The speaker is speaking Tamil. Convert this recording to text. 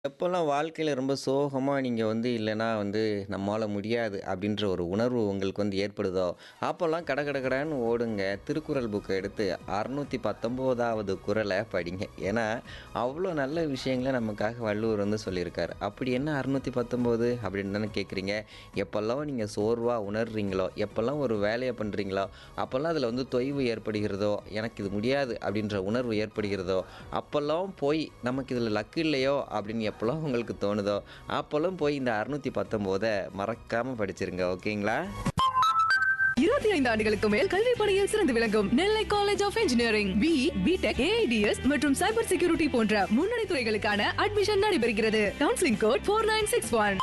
எப்போலாம் வாழ்க்கையில ரொம்ப சோகமா நீங்க வந்து இல்லன்னா வந்து நம்மால முடியாது அப்படின்ற ஒரு உணர்வு உங்களுக்கு வந்து ஏற்படுதோ, அப்போலாம் கட கட கடன்னு ஓடுங்க. திருக்குறள் புக்க எடுத்து 619வது குறள படிங்க. ஏன்னா, அவ்வளோ நல்ல விஷயங்கள நமக்காக வள்ளுவர் வந்து சொல்லியிருக்காரு. அப்படி என்ன 619 அப்படின்னு தானே கேட்குறீங்க? எப்போல்லாம் நீங்க சோர்வா உணர்றீங்களோ, எப்போல்லாம் ஒரு வேலைய பண்றீங்களோ, அப்போல்லாம் அதில வந்து தொய்வு ஏற்படுகிறதோ, எனக்கு இது முடியாது அப்படின்ற உணர்வு ஏற்படுகிறதோ, அப்போல்லாம் போய் நமக்கு இதில லக் இல்லையோ அப்படின்னு எப்போல்லாம் உங்களுக்கு தோணுதோ, அப்போல்லாம் போய் இந்த 619 மறக்காம படிச்சிருங்க. ஓகேங்களா? 25 ஆண்டுகளுக்கு மேல் கல்வி பணியில் சிறந்து விளங்கும் Nellai college of engineering B BTech AIDS மற்றும் சைபர் செக்யூரிட்டி போன்ற முன்னணி துறைகளுக்கான அட்மிஷன் நடைபெறுகிறது counselling code four nine six one